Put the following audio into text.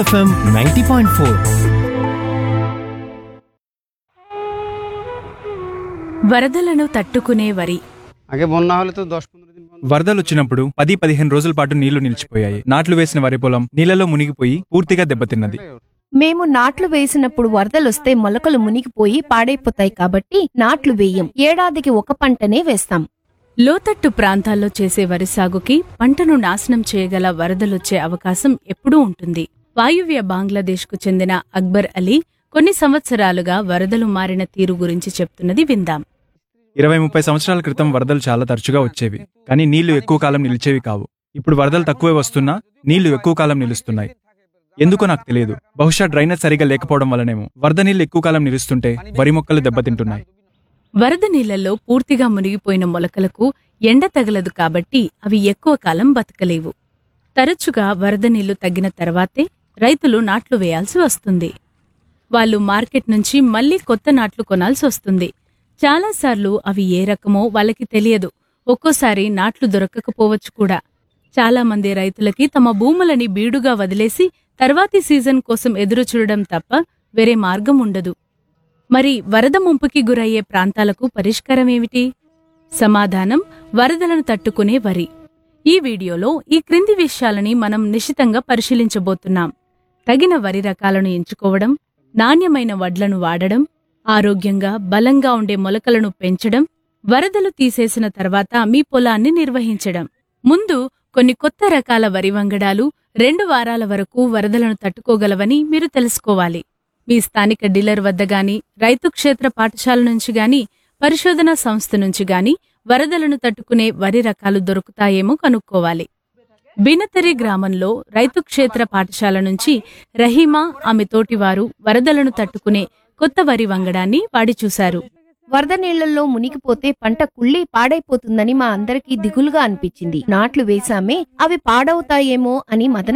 FM ninety point four వరదలను తట్టుకునే వరి আগে বন্যা হলে তো দশ পনেরো দিন বন্ধ వరదలు వచ్చినప్పుడు పది పదిహేను రోజుల పాటు నీళ్లు నిలిచిపోయాయి నాట్లు వేసిన వరి పొలం నీళ్లలో మునిగిపోయి పూర్తిగా దెబ్బతిన్నది మేము నాట్లు వేసినప్పుడు వరదలొస్తే మొలకలు మునిగిపోయి పాడైపోతాయి కాబట్టి నాట్లు వేయం ఏడాదికి ఒక పంటనే వేస్తాం లోతట్టు ప్రాంతాల్లో చేసే వరి సాగుకి పంటను నాశనం చేయగల వరదలొచ్చే అవకాశం ఎప్పుడూ ఉంటుంది వాయువ్య బంగ్లాదేశ్కు చెందిన అక్బర్ అలీ కొన్ని సంవత్సరాలుగా వరదలు మారిన తీరు గురించి చెప్తున్నది విందాం ఇరవై ముప్పై సంవత్సరాల క్రితం వరదలు చాలా తరచుగా వచ్చేవి కానీ నీళ్లు ఎక్కువ కాలం నిలిచేవి కావు ఇప్పుడు వరదలు తక్కువే వస్తున్నా నీళ్లు ఎక్కువ కాలం నిలుస్తున్నాయి ఎందుకో నాకు తెలియదు బహుశా డ్రైనేజ్ సరిగా లేకపోవడం వల్లనేమో వరద నీళ్లు ఎక్కువ కాలం నిలుస్తుంటే వరి మొక్కలు దెబ్బతింటున్నాయి వరద నీళ్లలో పూర్తిగా మునిగిపోయిన మొలకలకు ఎండ తగలదు కాబట్టి అవి ఎక్కువ కాలం బతకలేవు తరచుగా వరద నీళ్లు తగ్గిన తర్వాతే రైతులు నాట్లు వేయాల్సి వస్తుంది వాళ్ళు మార్కెట్ నుంచి మళ్ళీ కొత్త నాట్లు కొనాల్సి వస్తుంది చాలాసార్లు అవి ఏ రకమో వాళ్ళకి తెలియదు ఒక్కోసారి నాట్లు దొరకకపోవచ్చు కూడా చాలా మంది రైతులకి తమ భూములని బీడుగా వదిలేసి తర్వాతి సీజన్ కోసం ఎదురు చూడడం తప్ప వేరే మార్గం ఉండదు మరి వరద ముంపుకి గురయ్యే ప్రాంతాలకు పరిష్కారం ఏమిటి సమాధానం వరదలను తట్టుకునే వరి ఈ వీడియోలో ఈ క్రింది విషయాలని మనం నిశితంగా పరిశీలించబోతున్నాం తగిన వరి రకాలను ఎంచుకోవడం నాణ్యమైన వడ్లను వాడడం ఆరోగ్యంగా బలంగా ఉండే మొలకలను పెంచడం వరదలు తీసేసిన తర్వాత మీ పొలాన్ని నిర్వహించడం ముందు కొన్ని కొత్త రకాల వరి వంగడాలు రెండు వారాల వరకు వరదలను తట్టుకోగలవని మీరు తెలుసుకోవాలి మీ స్థానిక డీలర్ వద్ద గాని రైతు క్షేత్ర పాఠశాల నుంచి గాని పరిశోధనా సంస్థ నుంచి గాని వరదలను తట్టుకునే వరి రకాలు దొరుకుతాయేమో కనుక్కోవాలి బినతరి గ్రామంలో రైతు క్షేత్ర పాఠశాల నుంచి రహీమా ఆమె తోటివారు వరదలను తట్టుకునే కొత్త వరి వంగడాన్ని వాడి చూశారు వరద నీళ్లలో మునిగిపోతే పంట కుళ్ళి పాడైపోతుందని మా అందరికీ దిగులుగా అనిపించింది నాట్లు వేశామే అవి పాడవుతాయేమో అని మదన